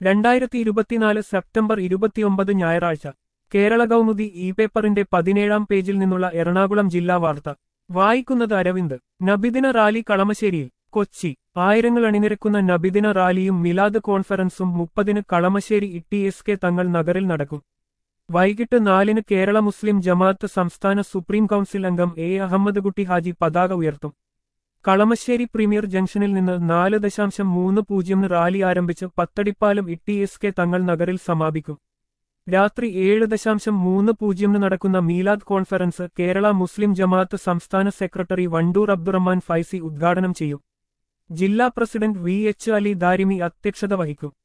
രണ്ടായിരത്തി ഇരുപത്തിനാല് സെപ്റ്റംബർ ഇരുപത്തിയൊമ്പത് ഞായറാഴ്ച കേരള കൗമുദി ഇ പേപ്പറിന്റെ പതിനേഴാം പേജിൽ നിന്നുള്ള എറണാകുളം ജില്ലാ വാർത്ത വായിക്കുന്നത് അരവിന്ദ് നബിദിന റാലി കളമശ്ശേരിയിൽ കൊച്ചി ആയിരങ്ങൾ അണിനിരക്കുന്ന നബിദിന റാലിയും മിലാദ് കോൺഫറൻസും മുപ്പതിന് കളമശ്ശേരി ഇട്ടി എസ് കെ തങ്ങൾ നഗറിൽ നടക്കും വൈകിട്ട് നാലിന് കേരള മുസ്ലിം ജമാഅത്ത് സംസ്ഥാന സുപ്രീം കൗൺസിൽ അംഗം എ അഹമ്മദ് കുട്ടി ഹാജി പതാക ഉയർത്തും കളമശ്ശേരി പ്രീമിയർ ജംഗ്ഷനിൽ നിന്ന് നാല് ദശാംശം മൂന്ന് പൂജ്യമിന് റാലി ആരംഭിച്ച് പത്തടിപ്പാലം ഇട്ടി എസ് കെ തങ്ങൾ നഗറിൽ സമാപിക്കും രാത്രി ഏഴ് ദശാംശം മൂന്ന് പൂജ്യമിന് നടക്കുന്ന മീലാദ് കോൺഫറൻസ് കേരള മുസ്ലിം ജമാഅത്ത് സംസ്ഥാന സെക്രട്ടറി വണ്ടൂർ അബ്ദുറഹ്മാൻ ഫൈസി ഉദ്ഘാടനം ചെയ്യും ജില്ലാ president V H Ali Darimi അധ്യക്ഷത വഹിക്കും